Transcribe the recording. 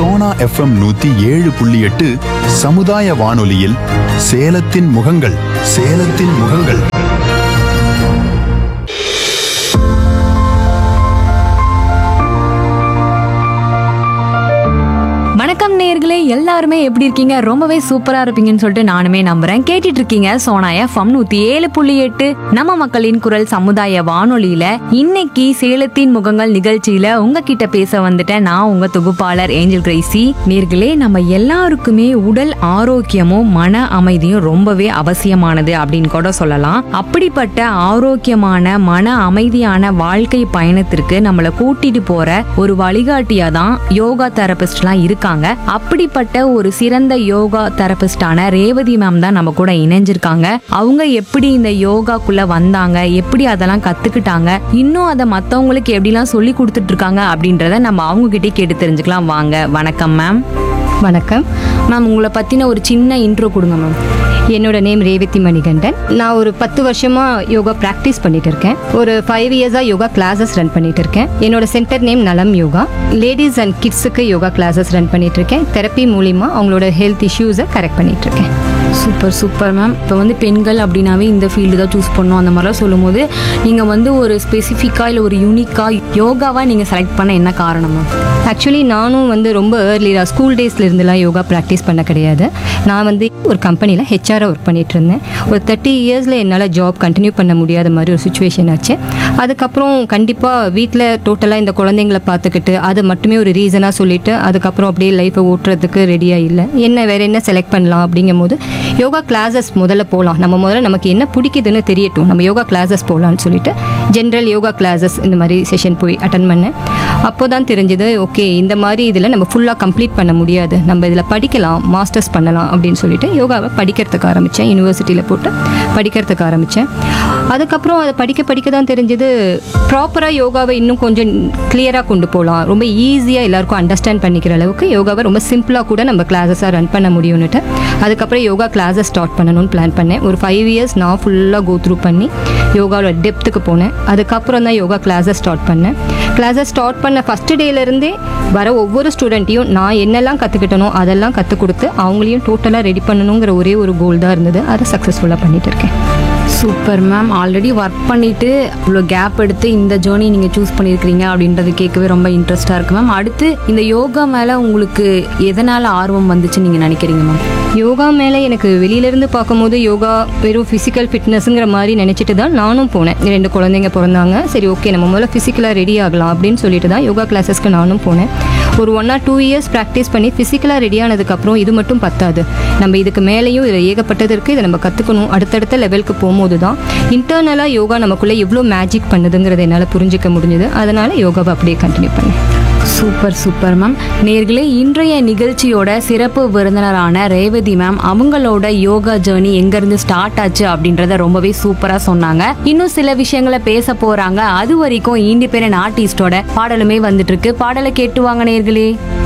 Sona FM நூத்தி ஏழு புள்ளி எட்டு சமுதாய வானொலியில் சேலத்தின் முகங்கள் சேலத்தின் முகங்கள் வணக்கம் நேர்களே எல்லாருமே எப்படி இருக்கீங்க ரொம்பவே சூப்பரா இருப்பீங்கன்னு சொல்லிட்டு நானுமே நம்புறேன் கேட்டுட்டு இருக்கீங்க சோனா எஃப்எம் நூத்தி ஏழு புள்ளி எட்டு நம்ம மக்களின் குரல் சமுதாய வானொலியில இன்னைக்கு சேலத்தின் முகங்கள் நிகழ்ச்சியில உங்ககிட்ட பேச வந்துட்டேன் நான் உங்க தொகுப்பாளர் ஏஞ்சல் கிரேசி நேர்களே நம்ம எல்லாருக்குமே உடல் ஆரோக்கியமும் மன அமைதியும் ரொம்பவே அவசியமானது அப்படின்னு கூட சொல்லலாம் அப்படிப்பட்ட ஆரோக்கியமான மன அமைதியான வாழ்க்கை பயணத்திற்கு நம்மளை கூட்டிட்டு போற ஒரு வழிகாட்டியா தான் யோகா தெரபிஸ்ட்லாம் இருக்காங்க அப்படிப்பட்ட ஒரு சிறந்த யோகா தெரபிஸ்டான ரேவதி மேம் தான் நம்ம கூட இணைஞ்சிருக்காங்க அவங்க எப்படி இந்த யோகாக்குள்ள வந்தாங்க எப்படி அதெல்லாம் கத்துக்கிட்டாங்க இன்னும் அதை மத்தவங்களுக்கு எப்படிலாம் சொல்லி கொடுத்துட்டு இருக்காங்க அப்படின்றத நம்ம அவங்க கிட்டே கேட்டு தெரிஞ்சுக்கலாம் வாங்க வணக்கம் மேம் வணக்கம் மேம் உங்களை பத்தின ஒரு சின்ன இன்ட்ரோ கொடுங்க மேம் என்னோட நேம் ரேவதி மணிகண்டன் நான் ஒரு பத்து வருஷமா யோகா ப்ராக்டிஸ் பண்ணிட்டு இருக்கேன் ஒரு ஃபைவ் இயர்ஸாக யோகா கிளாஸஸ் ரன் பண்ணிட்டு இருக்கேன் என்னோட சென்டர் நேம் நலம் யோகா லேடிஸ் அண்ட் கிட்ஸுக்கு யோகா கிளாஸஸ் ரன் பண்ணிட்டு இருக்கேன் தெரப்பி மூலிமா அவங்களோட ஹெல்த் இஷ்யூஸை கரெக்ட் பண்ணிட்டு இருக்கேன் சூப்பர் சூப்பர் மேம் இப்போ வந்து பெண்கள் அப்படின்னாவே இந்த ஃபீல்டு தான் சூஸ் பண்ணணும் அந்த மாதிரிலாம் சொல்லும்போது நீங்கள் வந்து ஒரு ஸ்பெசிஃபிக்காக இல்லை ஒரு யூனிக்காக யோகாவாக நீங்கள் செலக்ட் பண்ண என்ன காரணம் மேம் ஆக்சுவலி நானும் வந்து ரொம்ப ஏர்லியாக ஸ்கூல் டேஸ்ல இருந்துலாம் யோகா ப்ராக்டிஸ் பண்ண கிடையாது நான் வந்து ஒரு கம்பெனியில் ஹெச்ஆராக ஒர்க் பண்ணிட்டு இருந்தேன் ஒரு தேர்ட்டி இயர்ஸில் என்னால் ஜாப் கண்டினியூ பண்ண முடியாத மாதிரி ஒரு சுச்சுவேஷன் ஆச்சு அதுக்கப்புறம் கண்டிப்பாக வீட்டில் டோட்டலாக இந்த குழந்தைங்களை பார்த்துக்கிட்டு அது மட்டுமே ஒரு ரீசனாக சொல்லிட்டு அதுக்கப்புறம் அப்படியே லைஃப்பை ஓட்டுறதுக்கு ரெடியாக இல்லை என்ன வேற என்ன செலக்ட் பண்ணலாம் அப்படிங்கும்போது யோகா கிளாஸஸ் முதல்ல போகலாம் நம்ம முதல்ல நமக்கு என்ன பிடிக்குதுன்னு தெரியட்டும் நம்ம யோகா கிளாஸஸ் போகலான்னு சொல்லிட்டு ஜென்ரல் யோகா கிளாஸஸ் இந்த மாதிரி செஷன் போய் அட்டன் பண்ணேன் அப்போ தான் தெரிஞ்சது ஓகே இந்த மாதிரி இதில் நம்ம ஃபுல்லாக கம்ப்ளீட் பண்ண முடியாது நம்ம இதில் படிக்கலாம் மாஸ்டர்ஸ் பண்ணலாம் அப்படின்னு சொல்லிட்டு யோகாவை படிக்கிறதுக்கு ஆரம்பித்தேன் யூனிவர்சிட்டியில் போட்டு படிக்கிறதுக்கு ஆரம்பித்தேன் அதுக்கப்புறம் அதை படிக்க படிக்க தான் தெரிஞ்சது ப்ராப்பராக யோகாவை இன்னும் கொஞ்சம் கிளியராக கொண்டு போகலாம் ரொம்ப ஈஸியாக எல்லாருக்கும் அண்டர்ஸ்டாண்ட் பண்ணிக்கிற அளவுக்கு யோகாவை ரொம்ப சிம்பிளாக கூட நம்ம கிளாஸஸாக ரன் பண்ண முடியும்னுட்டு அதுக்கப்புறம் யோகா கிளாஸஸ் ஸ்டார்ட் பண்ணணும்னு பிளான் பண்ணேன் ஒரு ஃபைவ் இயர்ஸ் நான் ஃபுல்லாக கோ த்ரூ பண்ணி யோகாவோட டெப்த்துக்கு போனேன் அதுக்கப்புறம் தான் யோகா கிளாஸஸ் ஸ்டார்ட் பண்ணேன் கிளாஸஸ் ஸ்டார்ட் பண்ண ஃபஸ்ட் டேலேருந்தே வர ஒவ்வொரு ஸ்டூடெண்ட்டையும் நான் என்னெல்லாம் கற்றுக்கிட்டனோ அதெல்லாம் கற்றுக் கொடுத்து அவங்களையும் டோட்டலாக ரெடி பண்ணணுங்கிற ஒரே ஒரு கோல் தான் இருந்தது அதை சக்ஸஸ்ஃபுல்லாக பண்ணிட்டு இருக்கேன் சூப்பர் மேம் ஆல்ரெடி ஒர்க் பண்ணிட்டு இவ்வளோ கேப் எடுத்து இந்த ஜேர்னி நீங்கள் சூஸ் பண்ணியிருக்கிறீங்க அப்படின்றது கேட்கவே ரொம்ப இன்ட்ரெஸ்டாக இருக்கு மேம் அடுத்து இந்த யோகா மேலே உங்களுக்கு எதனால் ஆர்வம் வந்துச்சுன்னு நீங்கள் நினைக்கிறீங்க மேம் யோகா மேலே எனக்கு வெளியிலேருந்து பார்க்கும்போது யோகா வெறும் ஃபிசிக்கல் ஃபிட்னஸ்ங்கிற மாதிரி நினச்சிட்டு தான் நானும் போனேன் ரெண்டு குழந்தைங்க பிறந்தாங்க சரி ஓகே நம்ம முதல்ல ஃபிசிக்கலாக ரெடி ஆகலாம் அப்படின்னு சொல்லிட்டு தான் யோகா கிளாஸஸ்க்கு நானும் போனேன் ஒரு one or two years practice பண்ணி ஃபிசிக்கலாக ரெடி ஆனதுக்கப்புறம் இது மட்டும் பத்தாது நம்ம இதுக்கு மேலேயும் இதில் ஏகப்பட்டது இருக்குது இதை நம்ம கற்றுக்கணும் அடுத்தடுத்த லெவலுக்கு போகும்போது தான் இன்டர்னலாக யோகா நமக்குள்ளே எவ்வளோ மேஜிக் பண்ணுதுங்கிறத என்னால் புரிஞ்சிக்க முடிஞ்சது அதனால் யோகாவை அப்படியே கண்டினியூ பண்ணேன் சூப்பர் சூப்பர் மேம் நேர்களே இன்றைய நிகழ்ச்சியோட சிறப்பு விருந்தினரான ரேவதி மேம் அவங்களோட யோகா ஜேர்னி எங்கேருந்து ஸ்டார்ட் ஆச்சு அப்படின்றத ரொம்பவே சூப்பராக சொன்னாங்க இன்னும் சில விஷயங்களை பேச போறாங்க அது வரைக்கும் இண்டிபெண்டன்ட் ஆர்டிஸ்டோட பாடலுமே வந்துட்டு இருக்கு பாடலை கேட்டு வாங்க நேர்களே